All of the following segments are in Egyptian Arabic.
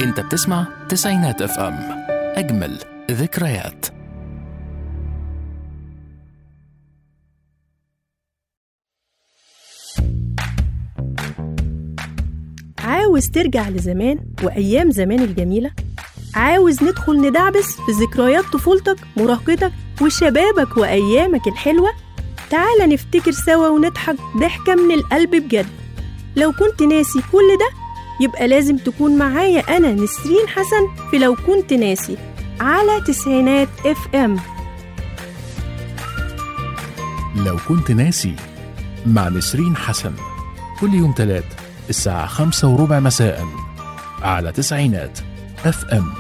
انت بتسمع تسعينات اف ام اجمل ذكريات عاوز ترجع لزمان وأيام زمان الجميلة؟ عاوز ندخل ندعبس في ذكريات طفولتك مراهقتك وشبابك وأيامك الحلوة؟ تعال نفتكر سوا ونضحك ضحكة من القلب بجد لو كنت ناسي كل ده يبقى لازم تكون معايا أنا نسرين حسن في لو كنت ناسي على تسعينات اف ام لو كنت ناسي مع نسرين حسن كل يوم تلات الساعة خمسة وربع مساء على تسعينات اف ام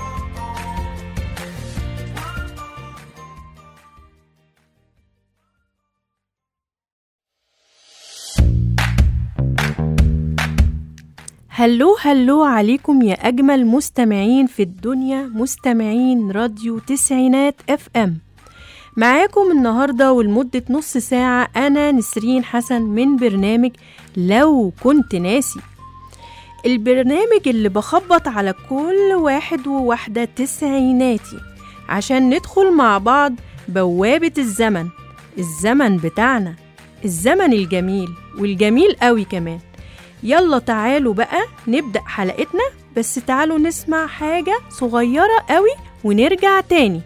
هلو هلو عليكم يا أجمل مستمعين في الدنيا مستمعين راديو تسعينات اف ام معاكم النهاردة ولمدة نص ساعة أنا نسرين حسن من برنامج لو كنت ناسي البرنامج اللي بخبط على كل واحد وواحدة تسعيناتي عشان ندخل مع بعض بوابة الزمن الزمن بتاعنا الزمن الجميل والجميل قوي كمان يلا تعالوا بقى نبدأ حلقتنا بس تعالوا نسمع حاجة صغيرة قوي ونرجع تاني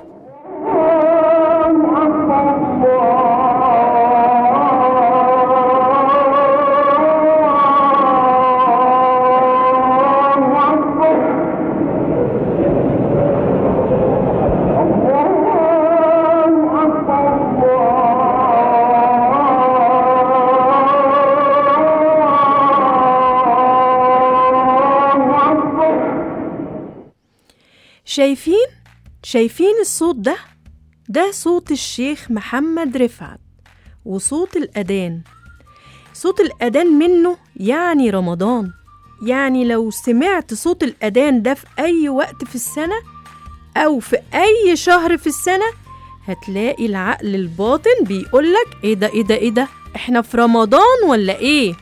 شايفين شايفين الصوت ده ده صوت الشيخ محمد رفعت وصوت الأذان صوت الأذان منه يعني رمضان يعني لو سمعت صوت الأذان ده في أي وقت في السنة أو في أي شهر في السنة هتلاقي العقل الباطن بيقولك إيه ده إيه ده إيه ده إحنا في رمضان ولا إيه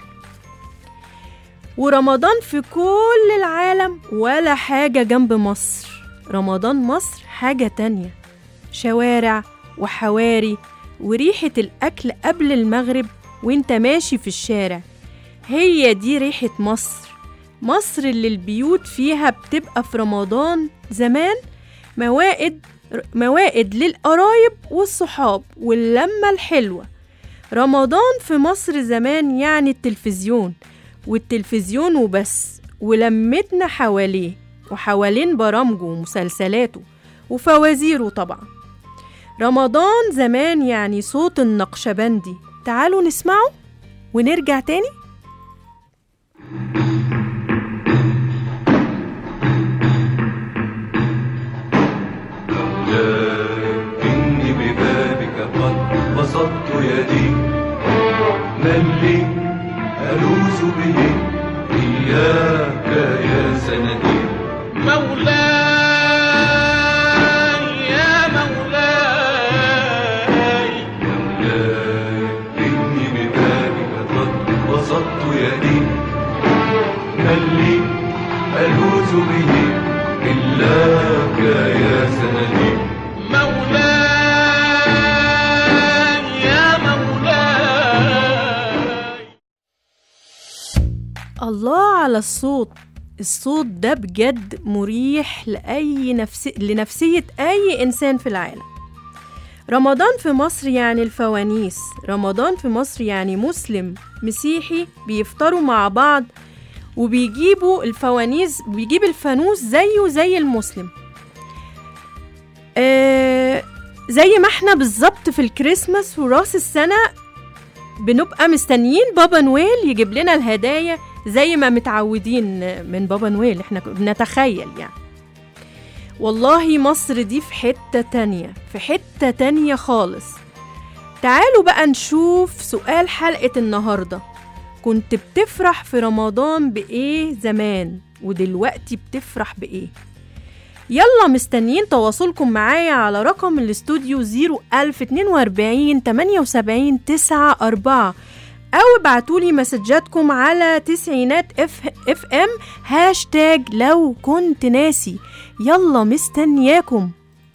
ورمضان في كل العالم ولا حاجة جنب مصر رمضان مصر حاجة تانية شوارع وحواري وريحة الأكل قبل المغرب وانت ماشي في الشارع هي دي ريحة مصر مصر اللي البيوت فيها بتبقى في رمضان زمان موائد موائد للقرايب والصحاب واللمة الحلوة رمضان في مصر زمان يعني التلفزيون والتلفزيون وبس ولمتنا حواليه وحوالين برامجه ومسلسلاته وفوازيره طبعا رمضان زمان يعني صوت النقشبندي تعالوا نسمعه ونرجع تاني إني ببابك قد بسطت يدي من لي ألوذ به إياك يا سندي مولاي يا مولاي مولاي إني ببابك قد بسطت يدي من لي ألوذ به إلاك يا سندي مولاي يا مولاي الله على الصوت الصوت ده بجد مريح لأي نفس... لنفسية أي إنسان في العالم رمضان في مصر يعني الفوانيس رمضان في مصر يعني مسلم مسيحي بيفطروا مع بعض وبيجيبوا الفوانيس بيجيب الفانوس زيه زي المسلم آه زي ما احنا بالظبط في الكريسماس وراس السنة بنبقى مستنيين بابا نويل يجيب لنا الهدايا زي ما متعودين من بابا نويل احنا بنتخيل يعني والله مصر دي في حتة تانية في حتة تانية خالص تعالوا بقى نشوف سؤال حلقة النهاردة كنت بتفرح في رمضان بإيه زمان ودلوقتي بتفرح بإيه يلا مستنيين تواصلكم معايا على رقم الاستوديو 01042 78 94 أو ابعتولي مسجاتكم على تسعينات اف, اف ام هاشتاج لو كنت ناسي يلا مستنياكم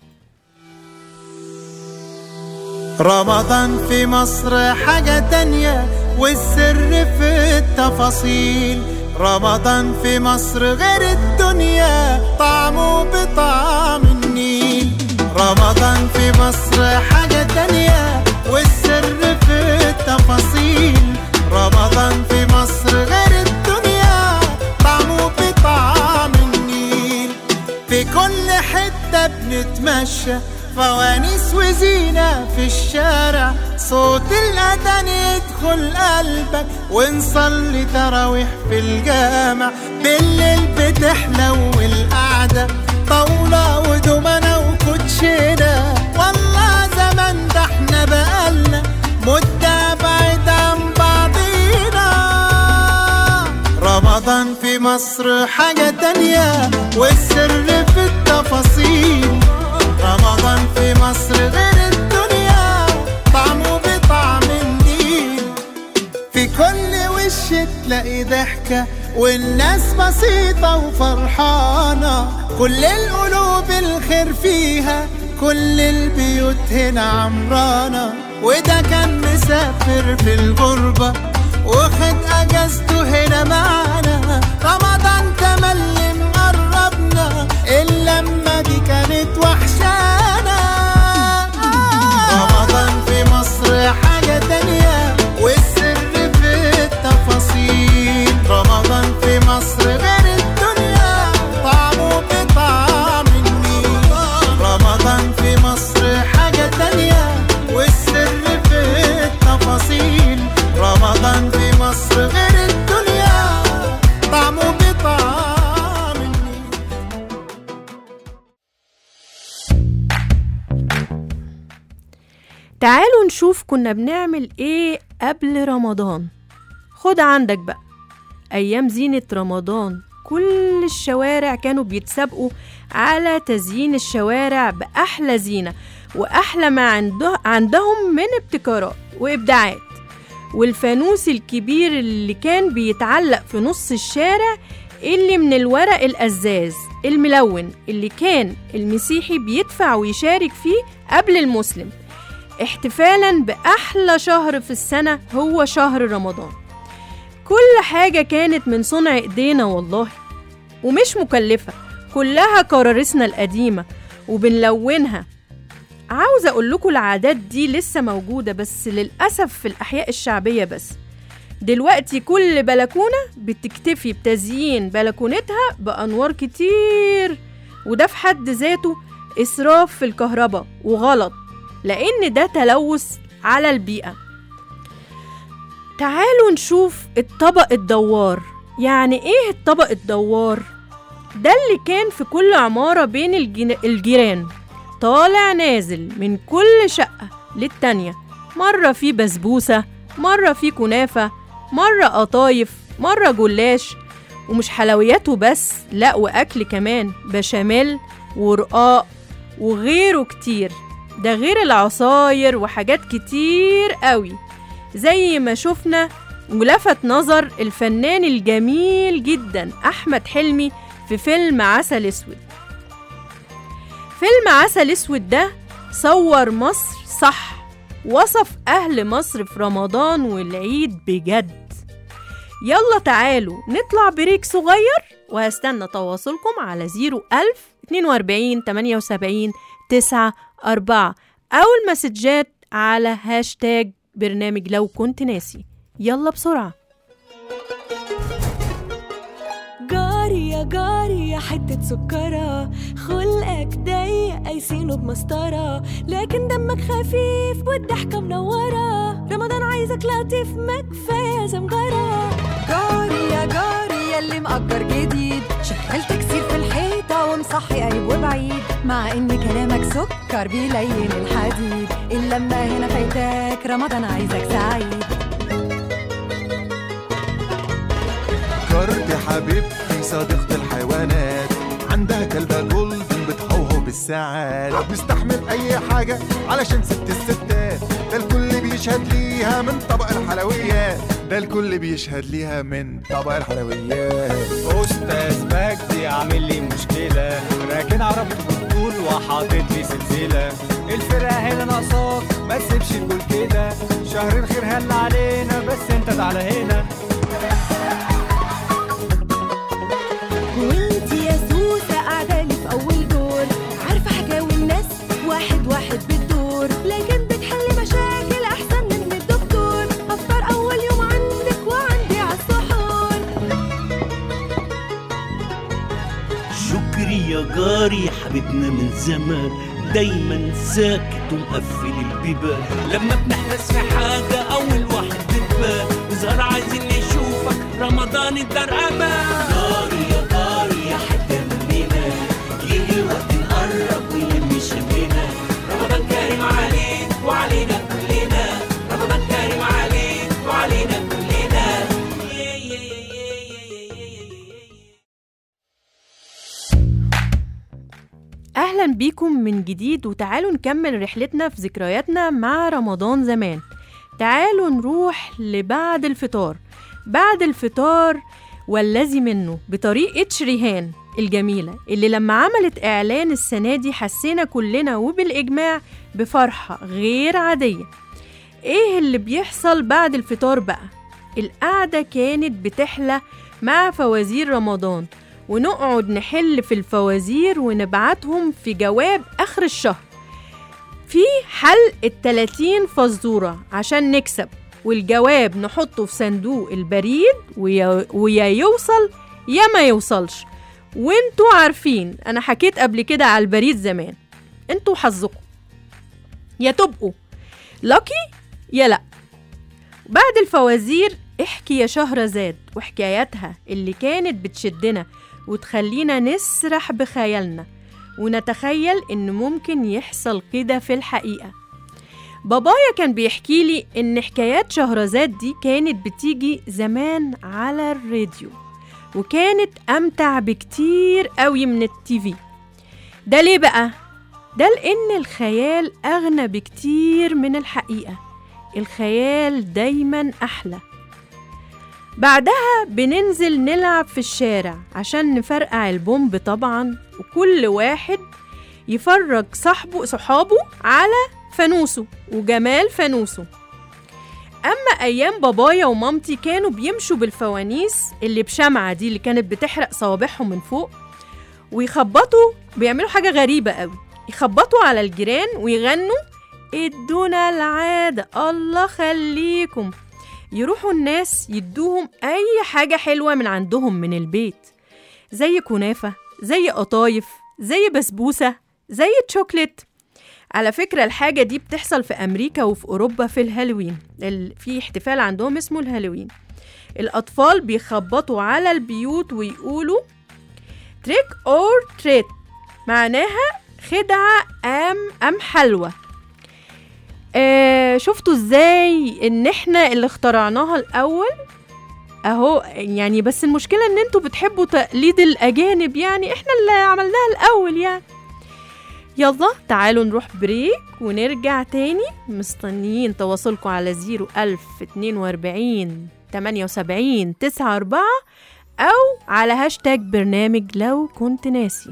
رمضان في مصر حاجة تانية والسر في التفاصيل رمضان في مصر غير الدنيا طعمه بطعم النيل رمضان في مصر حاجة تانية والسر في التفاصيل رمضان في مصر غير الدنيا طعمه بطعم النيل في كل حتة بنتمشى فوانيس وزينة في الشارع صوت الأذان يدخل قلبك ونصلي تراويح في الجامع بالليل بتحلو القعدة طاولة ودومنة وكوتشينة والله زمان ده احنا بقالنا مدة بعيد عن بعضينا رمضان في مصر حاجة تانية والسر في التفاصيل رمضان في مصر غير الدنيا طعمه بطعم النيل في كل وش تلاقي ضحكة والناس بسيطة وفرحانة كل القلوب الخير فيها كل البيوت هنا عمرانة وده كان مسافر في الغربة واخد اجازته هنا معانا رمضان تملي مقربنا اللمة دي كانت وحشانا رمضان في مصر حاجة تانية والسر في التفاصيل رمضان في مصر غير الدنيا طعمه بطعم النيل رمضان في مصر حاجة تانية والسر في التفاصيل رمضان في مصر غير الدنيا طعمه بطعم النيل تعالوا نشوف كنا بنعمل ايه قبل رمضان خد عندك بقى ايام زينة رمضان كل الشوارع كانوا بيتسابقوا على تزيين الشوارع بأحلى زينة وأحلى ما عنده عندهم من ابتكارات وإبداعات والفانوس الكبير اللي كان بيتعلق في نص الشارع اللي من الورق الأزاز الملون اللي كان المسيحي بيدفع ويشارك فيه قبل المسلم احتفالا بأحلى شهر في السنة هو شهر رمضان كل حاجة كانت من صنع ايدينا والله ومش مكلفة كلها كرارسنا القديمة وبنلونها عاوزة أقول لكم العادات دي لسه موجودة بس للأسف في الأحياء الشعبية بس دلوقتي كل بلكونة بتكتفي بتزيين بلكونتها بأنوار كتير وده في حد ذاته إسراف في الكهرباء وغلط لأن ده تلوث على البيئة تعالوا نشوف الطبق الدوار يعني ايه الطبق الدوار ده اللي كان في كل عمارة بين الجن- الجيران طالع نازل من كل شقة للتانية مرة في بسبوسة مرة في كنافة مرة قطايف مرة جلاش ومش حلوياته بس لا وأكل كمان بشاميل ورقاق وغيره كتير ده غير العصاير وحاجات كتير قوي زي ما شفنا ولفت نظر الفنان الجميل جدا أحمد حلمي في فيلم عسل أسود فيلم عسل أسود ده صور مصر صح وصف أهل مصر في رمضان والعيد بجد يلا تعالوا نطلع بريك صغير وهستنى تواصلكم على 01000 42 78 9 4 أو المسجات على هاشتاج برنامج لو كنت ناسي يلا بسرعة جاري يا جاري يا حتة سكرة خلقك ضيق قايسينه بمسطرة لكن دمك خفيف والضحكة منورة رمضان عايزك لطيف ما كفاية زمجرة جاري يا جاري يلي مأجر جديد شغلت كتير في الحيطة ومصحي قريب وبعيد مع ان كلامك سكر بيلين الحديد اللمة هنا فايتاك رمضان عايزك سعيد كارت حبيبتي صديقة الحيوانات عندها كلبة جولدن بتهوهو بالساعات بنستحمل أي حاجة علشان ست الستات ده الكل بيشوف بيشهد ليها من طبق الحلويات ده الكل بيشهد ليها من طبق الحلويات استاذ مجدي عامل لي مشكله راكن عربته بالطول وحاطط لي سلسله الفرقه هنا ناقصاك ما تسيبش الجول كده شهر الخير هل علينا بس انت تعالى هنا وانت يا سوسة قاعدة لي في أول دور عارفة حكاوي الناس واحد واحد بالدور لكن بتحلي مشاكل أحسن من الدكتور أفطر أول يوم عندك وعندي عالسحور شكري يا جاري حبيبنا من زمان دايما ساكت ومقفل البيبان لما بنحرس في حاجة أول واحد بتبان وزهر عايزين نشوفك رمضان الدار أمان جاري يا جاري يا حتة مننا يجي الوقت نقرب ونلم شمنا رمضان كريم عليك وعلينا كلنا رمضان كريم عليك وعلينا كلنا أهلا بيكم من جديد وتعالوا نكمل رحلتنا في ذكرياتنا مع رمضان زمان تعالوا نروح لبعد الفطار بعد الفطار والذي منه بطريقة شريهان الجميلة اللي لما عملت إعلان السنة دي حسينا كلنا وبالإجماع بفرحة غير عادية إيه اللي بيحصل بعد الفطار بقى؟ القعدة كانت بتحلى مع فوازير رمضان ونقعد نحل في الفوازير ونبعتهم في جواب آخر الشهر في حل التلاتين فزورة عشان نكسب والجواب نحطه في صندوق البريد ويا, ويا يوصل يا ما يوصلش وانتوا عارفين انا حكيت قبل كده على البريد زمان انتوا حظكم يا تبقوا لاكي يا لا بعد الفوازير احكي يا شهرزاد وحكاياتها اللي كانت بتشدنا وتخلينا نسرح بخيالنا ونتخيل ان ممكن يحصل كده في الحقيقة بابايا كان بيحكي لي ان حكايات شهرزاد دي كانت بتيجي زمان على الراديو وكانت امتع بكتير قوي من التيفي ده ليه بقى ده لان الخيال اغنى بكتير من الحقيقة الخيال دايما احلى بعدها بننزل نلعب في الشارع عشان نفرقع البومب طبعا وكل واحد يفرج صاحبه صحابه على فانوسه وجمال فانوسه أما أيام بابايا ومامتي كانوا بيمشوا بالفوانيس اللي بشمعة دي اللي كانت بتحرق صوابعهم من فوق ويخبطوا بيعملوا حاجة غريبة قوي يخبطوا على الجيران ويغنوا ادونا العادة الله خليكم يروحوا الناس يدوهم أي حاجة حلوة من عندهم من البيت زي كنافة زي قطايف زي بسبوسة زي تشوكلت على فكرة الحاجة دي بتحصل في أمريكا وفي أوروبا في الهالوين ال- في احتفال عندهم اسمه الهالوين الأطفال بيخبطوا على البيوت ويقولوا تريك أور تريت معناها خدعة أم أم حلوة آه شفتوا ازاي ان احنا اللي اخترعناها الاول اهو يعني بس المشكلة ان انتوا بتحبوا تقليد الاجانب يعني احنا اللي عملناها الاول يعني يلا تعالوا نروح بريك ونرجع تاني مستنيين تواصلكم على 01042 78 94 أو على هاشتاج برنامج لو كنت ناسي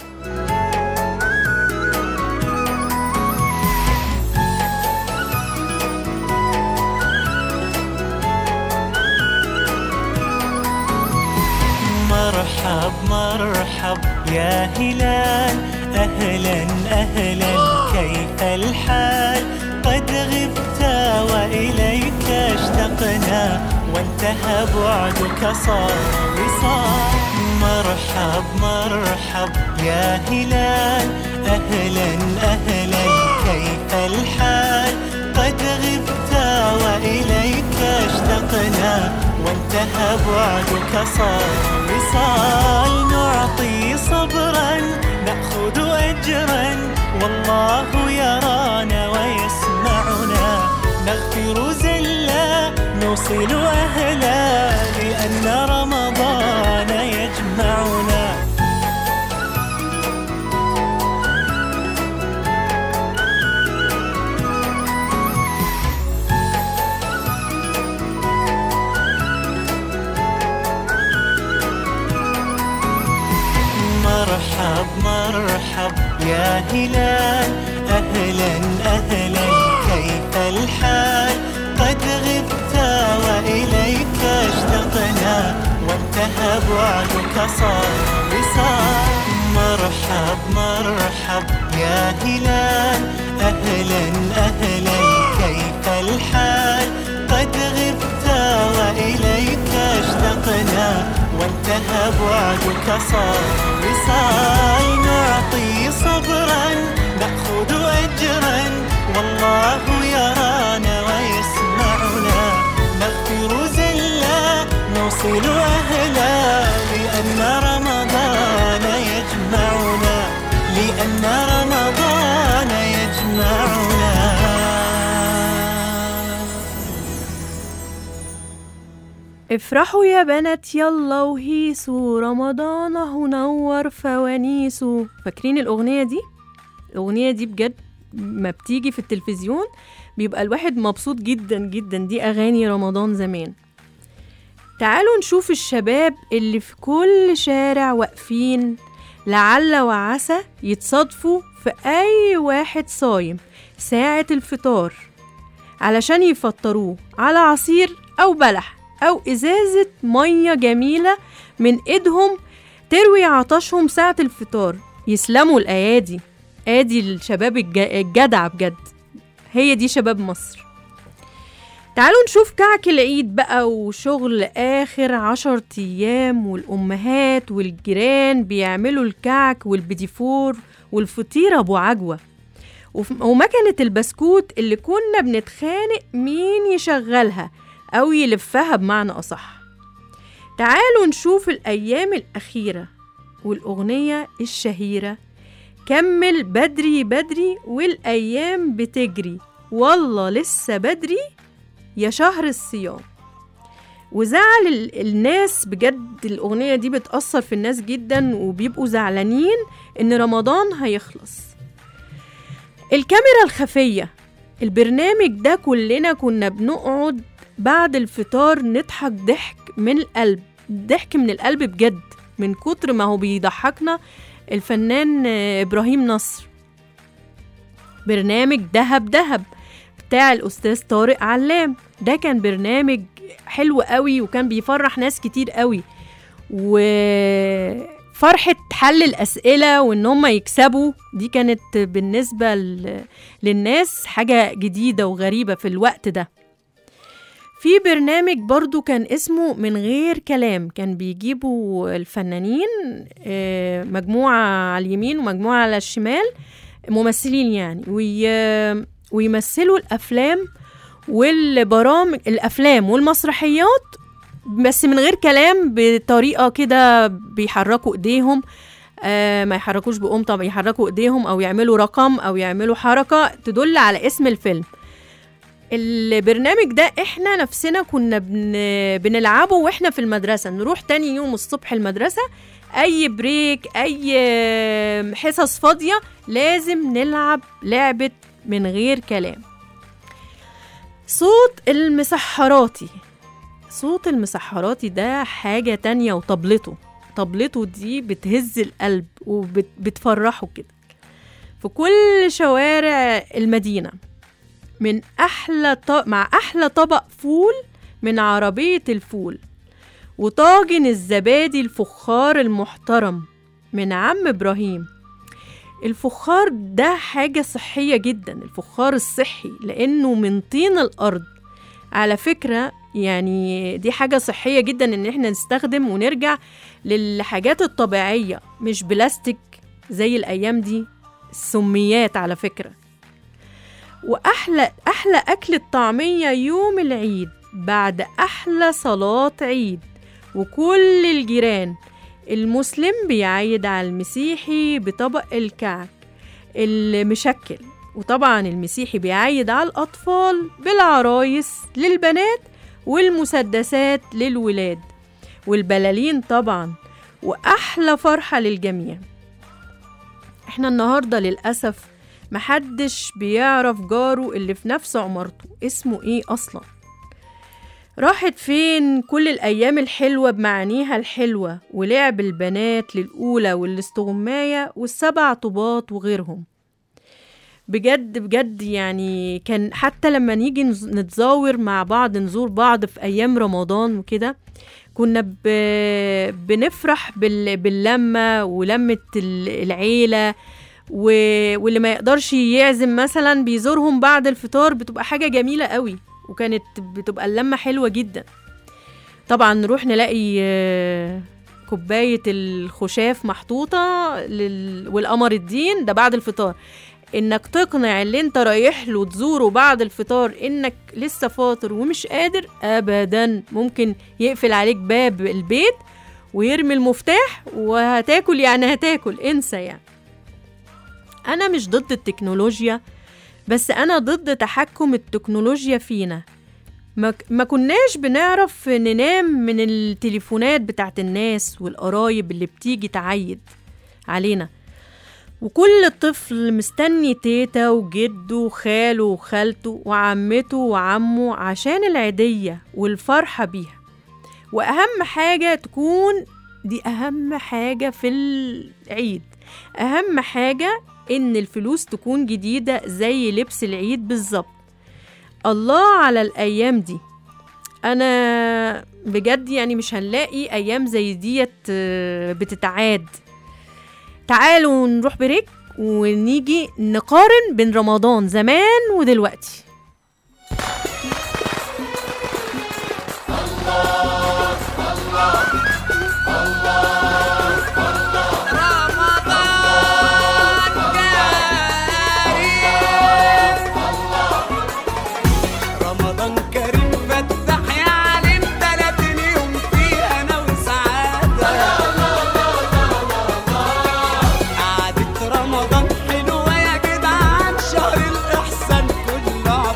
مرحب مرحب يا هلال أهلا أهلا كيف الحال قد غبت وإليك اشتقنا وانتهى بعدك صار وصال مرحب مرحب يا هلال أهلا أهلا كيف الحال قد غبت وإليك اشتقنا وانتهى بعدك صار وصال نعطي صبرا نأخذ أجرا والله يرانا ويسمعنا نغفر زلا نوصل أهلا لأن رمضان يجمعنا يا هلال أهلا أهلا كيف الحال قد غبت وإليك اشتقنا وانتهى بعدك صار وصال مرحب مرحب يا هلال أهلا أهلا كيف الحال قد غبت وإليك اشتقنا وانتهى بعدك صار وصال نعطي صبرا نأخذ أجرا والله يرانا ويسمعنا نغفر زلا نوصل أهلا لأن رمضان يجمعنا لأن رمضان يجمعنا افرحوا يا بنات يلا وهيسوا رمضان اهو نور فوانيسه فاكرين الأغنية دي؟ الأغنية دي بجد ما بتيجي في التلفزيون بيبقى الواحد مبسوط جدا جدا دي أغاني رمضان زمان تعالوا نشوف الشباب اللي في كل شارع واقفين لعل وعسى يتصادفوا في أي واحد صايم ساعة الفطار علشان يفطروه على عصير أو بلح أو إزازة مية جميلة من إيدهم تروي عطشهم ساعة الفطار يسلموا الأيادي آدي الشباب الج- الجدع بجد هي دي شباب مصر تعالوا نشوف كعك العيد بقى وشغل آخر عشر أيام والأمهات والجيران بيعملوا الكعك والبديفور والفطيرة أبو عجوة وف- ومكنة البسكوت اللي كنا بنتخانق مين يشغلها أو يلفها بمعنى أصح تعالوا نشوف الأيام الأخيرة والأغنية الشهيرة كمل بدري بدري والأيام بتجري والله لسه بدري يا شهر الصيام وزعل ال- الناس بجد الأغنية دي بتأثر في الناس جدا وبيبقوا زعلانين إن رمضان هيخلص الكاميرا الخفية البرنامج ده كلنا كنا بنقعد بعد الفطار نضحك ضحك من القلب ضحك من القلب بجد من كتر ما هو بيضحكنا الفنان آه، إبراهيم نصر برنامج دهب دهب بتاع الأستاذ طارق علام ده كان برنامج حلو قوي وكان بيفرح ناس كتير قوي وفرحة حل الأسئلة وإن هم يكسبوا دي كانت بالنسبة ل- للناس حاجة جديدة وغريبة في الوقت ده في برنامج برضو كان اسمه من غير كلام كان بيجيبوا الفنانين آه، مجموعة على اليمين ومجموعة على الشمال ممثلين يعني وي... ويمثلوا الأفلام والبرامج الأفلام والمسرحيات بس من غير كلام بطريقة كده بيحركوا إيديهم آه ما يحركوش بقهم طبعا يحركوا إيديهم أو يعملوا رقم أو يعملوا حركة تدل على اسم الفيلم البرنامج ده احنا نفسنا كنا بن... بنلعبه واحنا في المدرسة نروح تاني يوم الصبح المدرسة اي بريك اي حصص فاضية لازم نلعب لعبة من غير كلام صوت المسحراتي صوت المسحراتي ده حاجة تانية وطبلته طبلته دي بتهز القلب وبتفرحه كده في كل شوارع المدينة من أحلى ط... مع أحلى طبق فول من عربية الفول وطاجن الزبادي الفخار المحترم من عم إبراهيم الفخار ده حاجة صحية جدا الفخار الصحي لأنه من طين الأرض على فكرة يعني دي حاجة صحية جدا إن احنا نستخدم ونرجع للحاجات الطبيعية مش بلاستيك زي الأيام دي السميات على فكرة وأحلى أحلى أكلة طعمية يوم العيد بعد أحلى صلاة عيد وكل الجيران المسلم بيعيد على المسيحي بطبق الكعك المشكل وطبعا المسيحي بيعيد على الأطفال بالعرايس للبنات والمسدسات للولاد والبلالين طبعا وأحلى فرحة للجميع احنا النهاردة للأسف محدش بيعرف جاره اللي في نفس عمارته اسمه ايه أصلا راحت فين كل الأيام الحلوة بمعانيها الحلوة ولعب البنات للأولى والاستغماية والسبع طوبات وغيرهم بجد بجد يعني كان حتى لما نيجي نز- نتزاور مع بعض نزور بعض في أيام رمضان وكده كنا ب... بنفرح بال... باللمة ولمة ال- العيلة و... واللي ما يقدرش يعزم مثلا بيزورهم بعد الفطار بتبقى حاجة جميلة قوي وكانت بتبقى اللمة حلوة جدا طبعا نروح نلاقي آه، كوباية الخشاف محطوطة لل... والقمر الدين ده بعد الفطار انك تقنع اللي انت رايح له تزوره بعد الفطار انك لسه فاطر ومش قادر ابدا ممكن يقفل عليك باب البيت ويرمي المفتاح وهتاكل يعني هتاكل انسى يعني انا مش ضد التكنولوجيا بس انا ضد تحكم التكنولوجيا فينا ما, ك- ما كناش بنعرف ننام من التليفونات بتاعت الناس والقرايب اللي بتيجي تعيد علينا وكل طفل مستني تيتا وجده وخاله وخالته وعمته وعمه عشان العيدية والفرحة بيها وأهم حاجة تكون دي أهم حاجة في العيد أهم حاجة إن الفلوس تكون جديدة زي لبس العيد بالظبط الله على الأيام دي أنا بجد يعني مش هنلاقي أيام زي ديت آه، بتتعاد تعالوا نروح بريك ونيجي نقارن بين رمضان زمان ودلوقتي رمضان كريم فتح يا عليم 30 يوم فيه انا وسعاده قعدة رمضان حلوه يا جدعان شهر الاحسان كله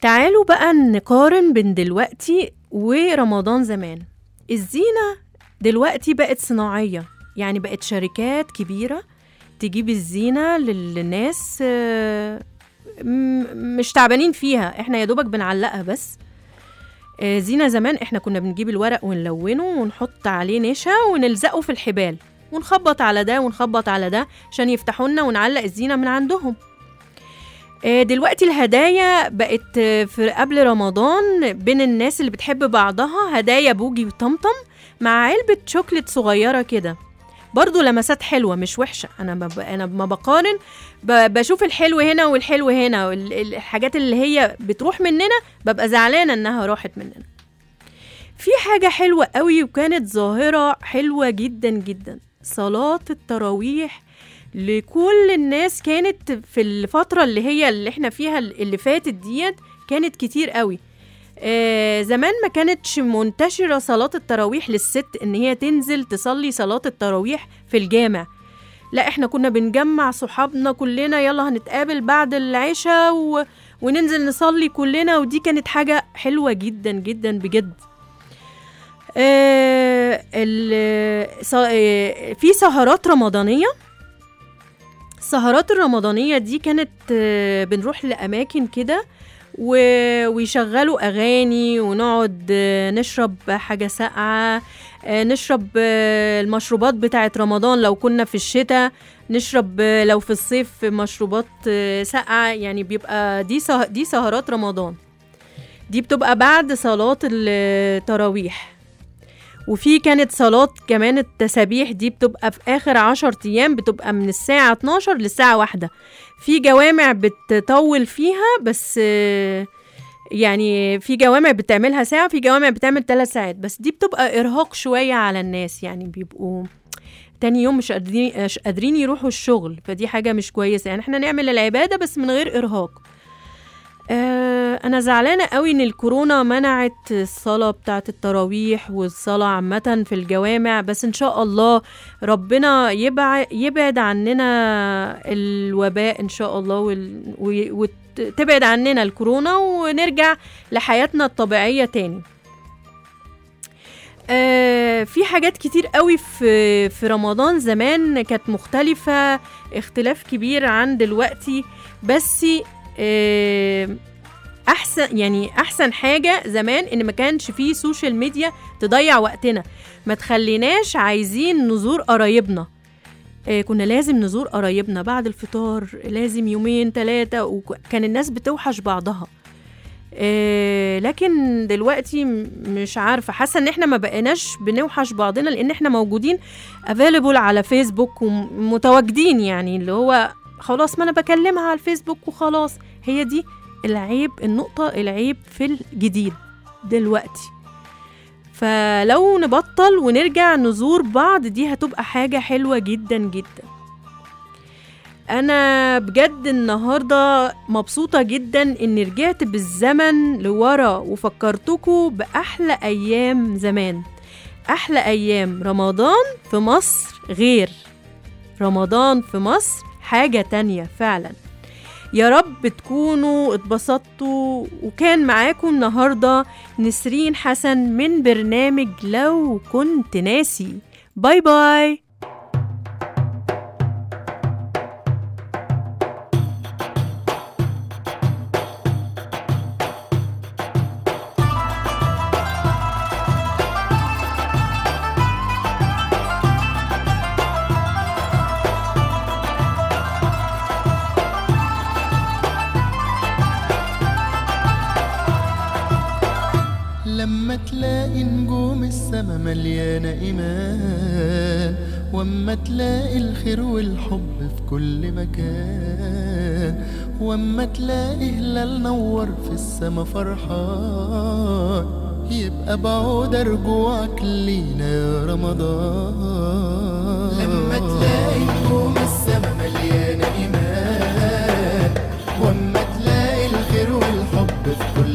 تعالوا بقى نقارن بين دلوقتي ورمضان زمان الزينة دلوقتي بقت صناعية يعني بقت شركات كبيرة تجيب الزينة للناس آه، م- مش تعبانين فيها احنا يا دوبك بنعلقها بس آه، زينة زمان احنا كنا بنجيب الورق ونلونه ونحط عليه نشا ونلزقه في الحبال ونخبط على ده ونخبط على ده عشان يفتحوا لنا ونعلق الزينة من عندهم آه، دلوقتي الهدايا بقت آه، في قبل رمضان بين الناس اللي بتحب بعضها هدايا بوجي وطمطم مع علبة شوكليت صغيرة كده برضو لمسات حلوة مش وحشة أنا ما ب... أنا ما بقارن ب... بشوف الحلو هنا والحلو هنا وال- ال- الحاجات اللي هي بتروح مننا ببقى زعلانة إنها راحت مننا في حاجة حلوة قوي وكانت ظاهرة حلوة جدا جدا صلاة التراويح لكل الناس كانت في الفترة اللي هي اللي احنا فيها اللي فاتت ديت كانت كتير قوي آه زمان ما كانتش منتشرة صلاة التراويح للست ان هي تنزل تصلي صلاة التراويح في الجامع لا احنا كنا بنجمع صحابنا كلنا يلا هنتقابل بعد العشاء و... وننزل نصلي كلنا ودي كانت حاجة حلوة جدا جدا بجد آه ال... ص... آه في سهرات رمضانية السهرات الرمضانية دي كانت آه، بنروح لأماكن كده و- ويشغلوا أغاني ونقعد آه، نشرب حاجة ساقعة آه، نشرب آه، المشروبات بتاعة رمضان لو كنا في الشتاء نشرب آه، لو في الصيف مشروبات آه، ساقعة يعني بيبقى دي سه- دي سهرات رمضان دي بتبقى بعد صلاة التراويح وفي كانت صلاة كمان التسابيح دي بتبقى في آخر عشر أيام بتبقى من الساعة 12 للساعة واحدة في جوامع بتطول فيها بس آه، يعني في جوامع بتعملها ساعة في جوامع بتعمل ثلاث ساعات بس دي بتبقى إرهاق شوية على الناس يعني بيبقوا تاني يوم مش قادرين مش قادرين يروحوا الشغل فدي حاجة مش كويسة يعني احنا نعمل العبادة بس من غير إرهاق آه أنا زعلانة قوي إن الكورونا منعت الصلاة بتاعة التراويح والصلاة عامة في الجوامع بس إن شاء الله ربنا يبعد, يبعد عننا الوباء إن شاء الله وال- و- وتبعد عننا الكورونا ونرجع لحياتنا الطبيعية تاني آه في حاجات كتير قوي في في رمضان زمان كانت مختلفة اختلاف كبير عن دلوقتي بس آه احسن يعني احسن حاجه زمان ان ما كانش فيه سوشيال ميديا تضيع وقتنا ما تخليناش عايزين نزور قرايبنا آه كنا لازم نزور قرايبنا بعد الفطار لازم يومين ثلاثة وكان الناس بتوحش بعضها آه لكن دلوقتي م- مش عارفة حاسة ان احنا ما بقيناش بنوحش بعضنا لان احنا موجودين افيلبل على فيسبوك ومتواجدين يعني اللي هو خلاص ما انا بكلمها على الفيسبوك وخلاص هي دي العيب النقطة العيب في الجديد دلوقتي فلو نبطل ونرجع نزور بعض دي هتبقى حاجة حلوة جدا جدا أنا بجد النهاردة مبسوطة جدا إني رجعت بالزمن لورا وفكرتكوا بأحلى أيام زمان أحلى أيام رمضان في مصر غير رمضان في مصر حاجة تانية فعلا يا رب تكونوا اتبسطتوا وكان معاكم النهاردة نسرين حسن من برنامج لو كنت ناسي باي باي لما تلاقي نجوم السما مليانة إيمان واما تلاقي الخير والحب في كل مكان واما تلاقي هلال نور في السما فرحان يبقى بعود رجوعك لينا يا رمضان لما تلاقي نجوم السما مليانة إيمان واما تلاقي الخير والحب في كل